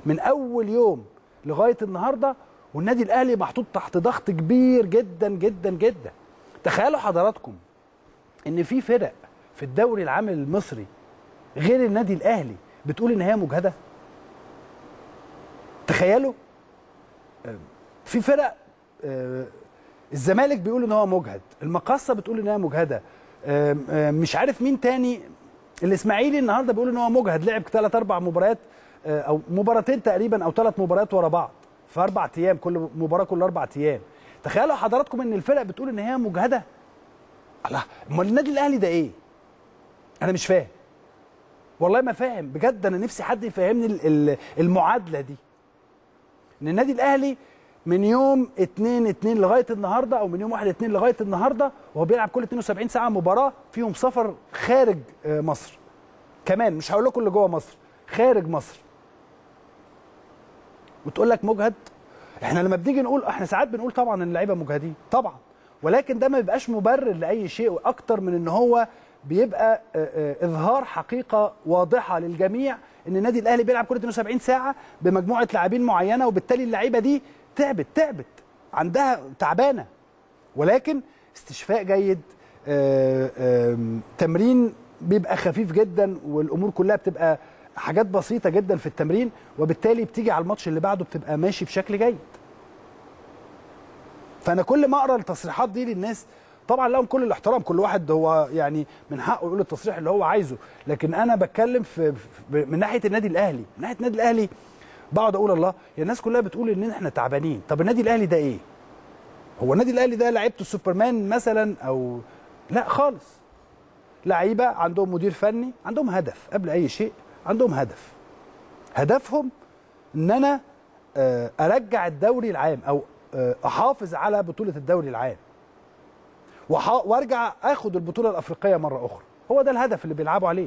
من اول يوم لغايه النهارده والنادي الاهلي محطوط تحت ضغط كبير جدا جدا جدا تخيلوا حضراتكم ان في فرق في الدوري العام المصري غير النادي الاهلي بتقول ان هي مجهده تخيلوا آه، في فرق آه، الزمالك بيقول ان هو مجهد المقصه بتقول ان هي مجهده آه، آه، مش عارف مين تاني الاسماعيلي النهارده بيقول ان هو مجهد لعب ثلاث اربع مباريات آه، او مباراتين تقريبا او ثلاث مباريات ورا بعض في اربع ايام كل مباراه كل اربع ايام تخيلوا حضراتكم ان الفرق بتقول ان هي مجهده الله امال النادي الاهلي ده ايه انا مش فاهم والله ما فاهم بجد انا نفسي حد يفهمني ال- ال- المعادله دي ان النادي الاهلي من يوم 2 2 لغايه النهارده او من يوم 1 2 لغايه النهارده وهو بيلعب كل 72 ساعه مباراه فيهم سفر خارج آه، مصر كمان مش هقول لكم اللي جوه مصر خارج مصر وتقول لك مجهد احنا لما بنيجي نقول احنا ساعات بنقول طبعا ان اللعيبه مجهدين طبعا ولكن ده ما بيبقاش مبرر لاي شيء اكتر من ان هو بيبقى آه، آه، اظهار حقيقه واضحه للجميع ان النادي الاهلي بيلعب كل 72 ساعه بمجموعه لاعبين معينه وبالتالي اللعيبه دي تعبت تعبت عندها تعبانه ولكن استشفاء جيد آه، آم، تمرين بيبقى خفيف جدا والامور كلها بتبقى حاجات بسيطه جدا في التمرين وبالتالي بتيجي على الماتش اللي بعده بتبقى ماشي بشكل جيد فانا كل ما اقرا التصريحات دي للناس طبعا لهم كل الاحترام كل واحد هو يعني من حقه يقول التصريح اللي هو عايزه لكن انا بتكلم في في- من ناحيه النادي الاهلي من ناحيه النادي الاهلي بقعد اقول الله يا الناس كلها بتقول ان احنا تعبانين طب النادي الاهلي ده ايه هو النادي الاهلي ده لعيبته سوبرمان مثلا او لا خالص لعيبه عندهم مدير فني عندهم هدف قبل اي شيء عندهم هدف هدفهم ان انا آه، ارجع الدوري العام او آه، احافظ على بطوله الدوري العام وح- وارجع اخد البطوله الافريقيه مره اخرى هو ده الهدف اللي بيلعبوا عليه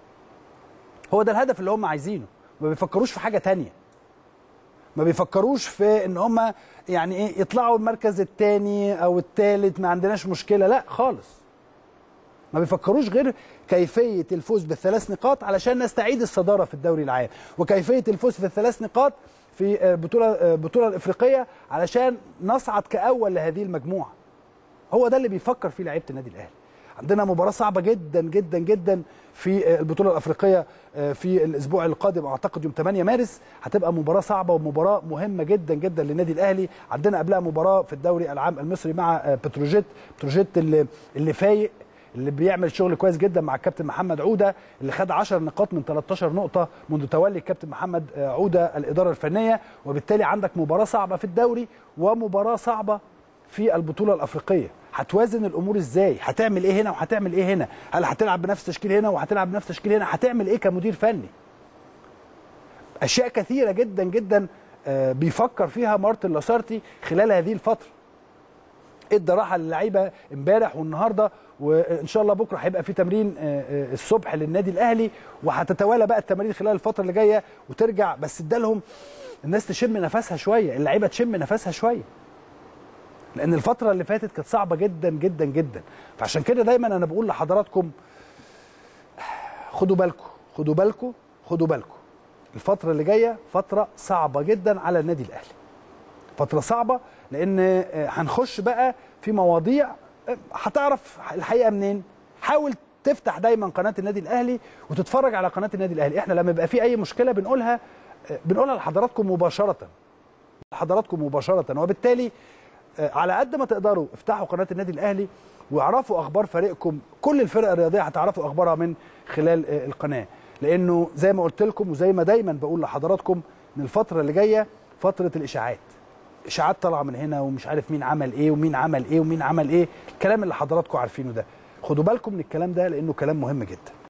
هو ده الهدف اللي هم عايزينه ما بيفكروش في حاجه تانية ما بيفكروش في ان هم يعني ايه يطلعوا المركز الثاني او الثالث ما عندناش مشكله لا خالص ما بيفكروش غير كيفيه الفوز بالثلاث نقاط علشان نستعيد الصداره في الدوري العام وكيفيه الفوز في الثلاث نقاط في آه، بطوله آه، بطوله الافريقيه علشان نصعد كاول لهذه المجموعه هو ده اللي بيفكر فيه لعيبه النادي الاهلي عندنا مباراه صعبه جدا جدا جدا في آه، البطوله الافريقيه آه، في الاسبوع القادم اعتقد يوم 8 مارس هتبقى مباراه صعبه ومباراه مهمه جدا جدا للنادي الاهلي عندنا قبلها مباراه في الدوري العام المصري مع آه، بتروجيت بتروجيت اللي اللي فايق اللي بيعمل شغل كويس جدا مع الكابتن محمد عوده اللي خد 10 نقاط من 13 نقطه منذ تولي الكابتن محمد آه، عوده الاداره الفنيه وبالتالي عندك مباراه صعبه في الدوري ومباراه صعبه في البطوله الافريقيه هتوازن الامور ازاي هتعمل ايه هنا وهتعمل ايه هنا هل هتلعب بنفس تشكيل هنا وهتلعب بنفس تشكيل هنا هتعمل ايه كمدير فني اشياء كثيره جدا جدا آه، بيفكر فيها مارتن لاسارتي خلال هذه الفتره ادى راحه للعيبه امبارح والنهارده وان شاء الله بكره هيبقى في تمرين آه، آه، الصبح للنادي الاهلي وهتتوالى بقى التمارين خلال الفتره اللي جايه وترجع بس ادالهم الناس تشم نفسها شويه اللعيبه تشم نفسها شويه لان الفتره اللي فاتت كانت صعبه جدا جدا جدا فعشان كده دايما انا بقول لحضراتكم خدوا بالكم خدوا بالكم خدوا بالكم الفتره اللي جايه فتره صعبه جدا على النادي الاهلي فتره صعبه لان آه، هنخش بقى في مواضيع آه، هتعرف الحقيقه منين حاول تفتح دايما قناه النادي الاهلي وتتفرج على قناه النادي الاهلي احنا لما يبقى في اي مشكله بنقولها آه، بنقولها لحضراتكم مباشره لحضراتكم مباشره وبالتالي آه، على قد ما تقدروا افتحوا قناه النادي الاهلي واعرفوا اخبار فريقكم كل الفرق الرياضيه هتعرفوا اخبارها من خلال آه، القناه لانه زي ما قلت لكم وزي ما دايما بقول لحضراتكم ان الفتره اللي جايه فتره الاشاعات اشاعات طالعه من هنا ومش عارف مين عمل ايه ومين عمل ايه ومين عمل ايه الكلام اللي حضراتكم عارفينه ده خدوا بالكم من الكلام ده لانه كلام مهم جدا